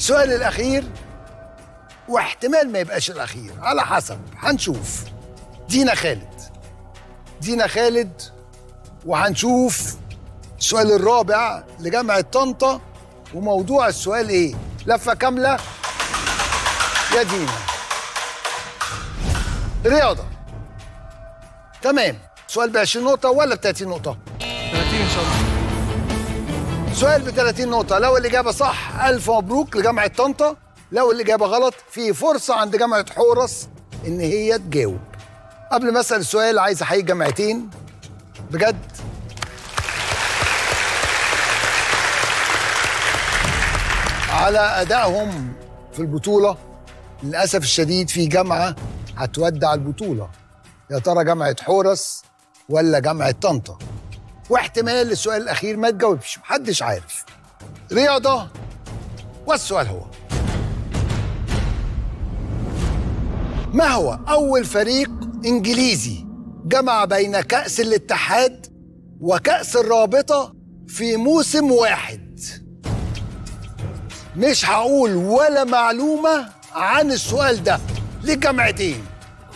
السؤال الاخير واحتمال ما يبقاش الاخير على حسب هنشوف دينا خالد دينا خالد وهنشوف السؤال الرابع لجامعة طنطا وموضوع السؤال ايه لفة كاملة يا دينا رياضة تمام سؤال ب 20 نقطة ولا ب 30 نقطة؟ 30 ان شاء الله سؤال ب 30 نقطة لو الإجابة صح ألف مبروك لجامعة طنطا لو الإجابة غلط في فرصة عند جامعة حورس إن هي تجاوب قبل ما أسأل السؤال عايز أحيي جامعتين بجد على أدائهم في البطولة للأسف الشديد في جامعة هتودع البطولة يا ترى جامعة حورس ولا جامعة طنطا واحتمال السؤال الأخير ما تجاوبش محدش عارف رياضة والسؤال هو ما هو أول فريق إنجليزي جمع بين كأس الاتحاد وكأس الرابطة في موسم واحد مش هقول ولا معلومة عن السؤال ده للجامعتين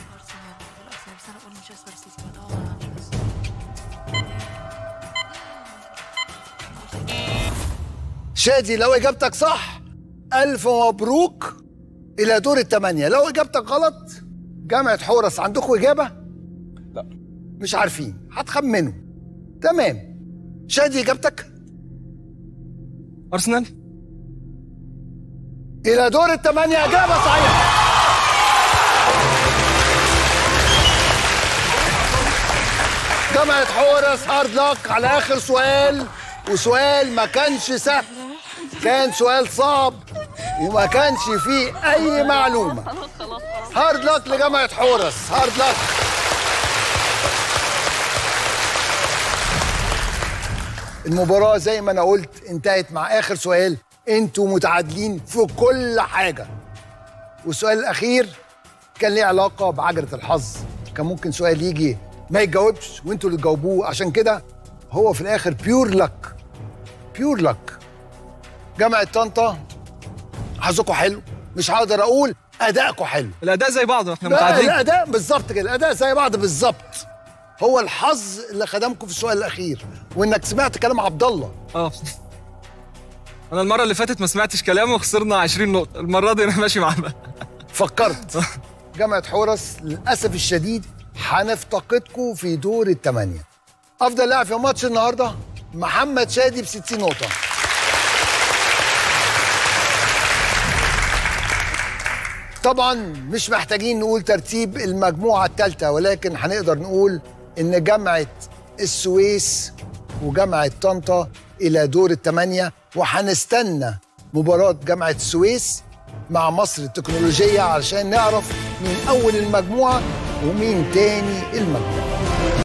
شادي لو اجابتك صح الف مبروك الى دور الثمانيه لو اجابتك غلط جامعه حورس عندكم اجابه لا مش عارفين هتخمنوا تمام شادي اجابتك ارسنال الى دور الثمانيه اجابه صحيحه جامعة حورس هارد لك على آخر سؤال وسؤال ما كانش سهل كان سؤال صعب وما كانش فيه أي معلومة هارد لك لجامعة حورس هارد لك المباراة زي ما أنا قلت انتهت مع آخر سؤال انتوا متعادلين في كل حاجة والسؤال الأخير كان ليه علاقة بعجلة الحظ كان ممكن سؤال يجي ما يتجاوبش وانتوا اللي تجاوبوه عشان كده هو في الآخر بيور لك بيور لك جامعة طنطا حظكم حلو مش هقدر أقول أدائكم حلو الاداء زي بعض احنا لا متعادلين الاداء بالظبط كده الاداء زي بعض بالظبط هو الحظ اللي خدمكم في السؤال الاخير وانك سمعت كلام عبد الله اه انا المره اللي فاتت ما سمعتش كلامه وخسرنا 20 نقطه المره دي انا ماشي معاه فكرت جامعه حورس للاسف الشديد هنفتقدكم في دور الثمانيه افضل لاعب في ماتش النهارده محمد شادي ب 60 نقطه طبعا مش محتاجين نقول ترتيب المجموعة الثالثة ولكن هنقدر نقول إن جامعة السويس وجامعة طنطا إلى دور الثمانية وهنستنى مباراة جامعة السويس مع مصر التكنولوجية علشان نعرف مين أول المجموعة ومين تاني المجموعة